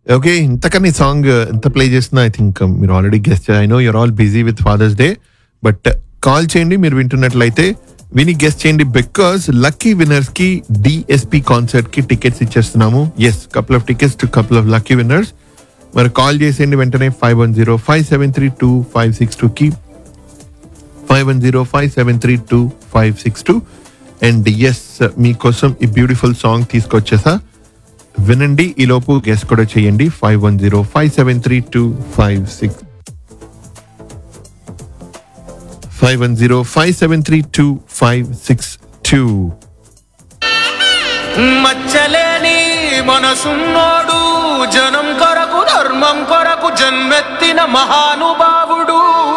okay ఇంతకని song ఎంత play చేస్తున్నా ఐ థింక్ మీరు already guessed I know you're all busy with Father's Day but call చేయండి మీరు వింటున్నట్లయితే విని గెస్ట్ చేయండి బికాస్ లక్కీ విన్నర్స్ కి డిఎస్పి కాన్సర్ట్ కి టికెట్స్ ఇచ్చేస్తున్నాము yes couple of tickets to couple of lucky winners మరి కాల్ చేసేయండి వెంటనే five one zero five seven three two five six two కి five one zero five seven three two five six two and yes మీకోసం ఈ beautiful song తీసుకొచ్చేసా వినండి ఈలోపు guess కూడా చేయండి five one zero five seven three two five six five one zero five seven three two five six two మచ్చలేని మనసున్నోడు జనం కొరకు ధర్మం కొరకు జన్మెత్తిన మహానుభావుడు